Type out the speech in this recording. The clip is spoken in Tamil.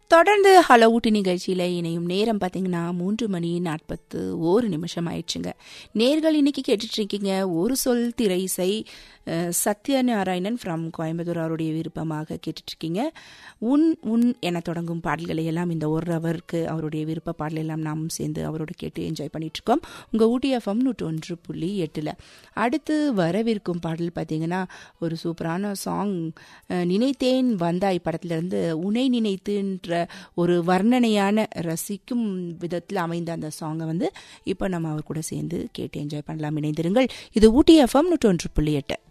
தொடர்ந்து ஹலோ ஊட்டி நிகழ்ச்சியில் இணையும் நேரம் பார்த்தீங்கன்னா மூன்று மணி நாற்பத்து ஓரு நிமிஷம் ஆயிடுச்சுங்க நேர்கள் இன்னைக்கு கேட்டுட்டு இருக்கீங்க ஒரு சொல் திரை இசை அஹ், சத்யநாராயணன் ஃப்ரம் கோயம்புத்தூர் அவருடைய விருப்பமாக கேட்டுட்டு இருக்கீங்க உன் உன் என தொடங்கும் பாடல்களை எல்லாம் இந்த ஒரு ஹவருக்கு அவருடைய விருப்ப பாடல் எல்லாம் நாமும் சேர்ந்து அவரோட கேட்டு என்ஜாய் பண்ணிட்டு இருக்கோம் உங்க ஊட்டி எஃப்எம் நூற்றி ஒன்று புள்ளி எட்டுல அடுத்து வரவிருக்கும் பாடல் பார்த்தீங்கன்னா ஒரு சூப்பரான சாங் நினைத்தேன் வந்தாய் படத்திலிருந்து உனை நினைத்துன்ற ஒரு வர்ணனையான ரசிக்கும் விதத்தில் அமைந்த அந்த சாங்கை வந்து இப்போ நம்ம அவர் கூட சேர்ந்து கேட்டு என்ஜாய் பண்ணலாம் இணைந்திருங்கள் இது ஊட்டி எஃப்எம் நூற்றி ஒன்று புள்ளி எட்டு